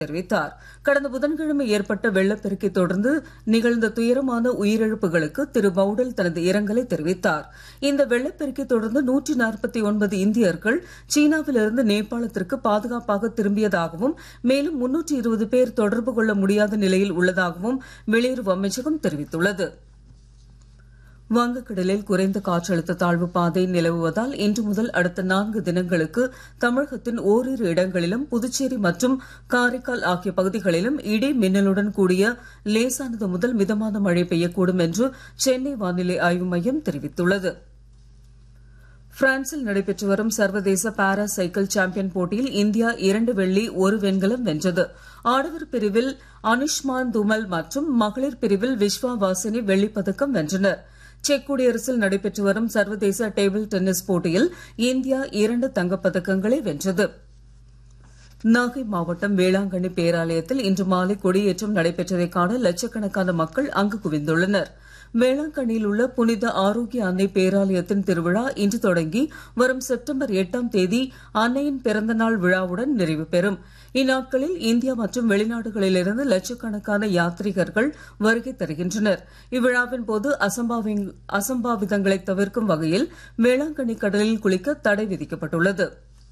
தெரிவித்தார் கடந்த புதன்கிழமை ஏற்பட்ட வெள்ளப்பெருக்கை தொடர்ந்து நிகழ்ந்த துயரமான உயிரிழப்புகளுக்கு திரு பவுடல் தனது இரங்கலை தெரிவித்தார் இந்த வெள்ளப்பெருக்கை தொடர்ந்து நூற்றி நாற்பத்தி ஒன்பது இந்தியர்கள் சீனாவிலிருந்து நேபாளத்திற்கு பாதுகாப்பாக திரும்பியதாகவும் மேலும் முன்னூற்றி இருபது பேர் தொடர்பு கொள்ள முடியாத நிலையில் உள்ளதாகவும் வெளியுறவு அமைச்சகம் தெரிவித்துள்ளது வங்கக்கடலில் குறைந்த காற்றழுத்த தாழ்வு பாதை நிலவுவதால் இன்று முதல் அடுத்த நான்கு தினங்களுக்கு தமிழகத்தின் ஓரிரு இடங்களிலும் புதுச்சேரி மற்றும் காரைக்கால் ஆகிய பகுதிகளிலும் இடி மின்னலுடன் கூடிய லேசானது முதல் மிதமான மழை பெய்யக்கூடும் என்று சென்னை வானிலை ஆய்வு மையம் தெரிவித்துள்ளது பிரான்சில் நடைபெற்று வரும் சர்வதேச பாரா சைக்கிள் சாம்பியன் போட்டியில் இந்தியா இரண்டு வெள்ளி ஒரு வெண்கலம் வென்றது ஆடவர் பிரிவில் அனுஷ்மான் துமல் மற்றும் மகளிர் பிரிவில் விஸ்வா வாசினி வெள்ளிப்பதக்கம் வென்றனர் செக் குடியரசில் நடைபெற்று வரும் சர்வதேச டேபிள் டென்னிஸ் போட்டியில் இந்தியா இரண்டு தங்கப்பதக்கங்களை வென்றது நாகை மாவட்டம் வேளாங்கண்ணி பேராலயத்தில் இன்று மாலை கொடியேற்றம் நடைபெற்றதைக் காண லட்சக்கணக்கான மக்கள் அங்கு குவிந்துள்ளனர் வேளாங்கண்ணியில் உள்ள புனித ஆரோக்கிய அன்னை பேராலயத்தின் திருவிழா இன்று தொடங்கி வரும் செப்டம்பர் எட்டாம் தேதி அன்னையின் பிறந்தநாள் விழாவுடன் நிறைவு பெறும் இந்நாட்களில் இந்தியா மற்றும் வெளிநாடுகளிலிருந்து லட்சக்கணக்கான யாத்ரீகர்கள் வருகை தருகின்றனர் இவ்விழாவின் போது அசம்பாவிதங்களை தவிர்க்கும் வகையில் வேளாங்கண்ணி கடலில் குளிக்க தடை விதிக்கப்பட்டுள்ளது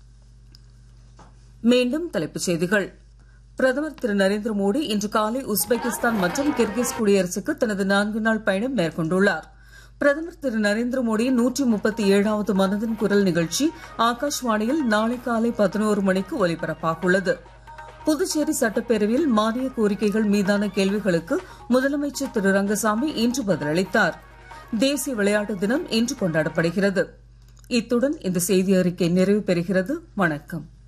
மீண்டும் தலைப்புச் செய்திகள் பிரதமர் திரு நரேந்திர மோடி இன்று காலை உஸ்பெகிஸ்தான் மற்றும் கிர்கிஸ் குடியரசுக்கு தனது நான்கு நாள் பயணம் மேற்கொண்டுள்ளார் பிரதமர் திரு நரேந்திர மோடியின் நூற்றி முப்பத்தி ஏழாவது மனதின் குரல் நிகழ்ச்சி ஆகாஷ்வாணியில் நாளை காலை பதினோரு மணிக்கு ஒலிபரப்பாக உள்ளது புதுச்சேரி சட்டப்பேரவையில் மானிய கோரிக்கைகள் மீதான கேள்விகளுக்கு முதலமைச்சர் திரு ரங்கசாமி இன்று பதிலளித்தார் தேசிய விளையாட்டு தினம் இன்று கொண்டாடப்படுகிறது இத்துடன் இந்த செய்தி அறிக்கை நிறைவு பெறுகிறது வணக்கம்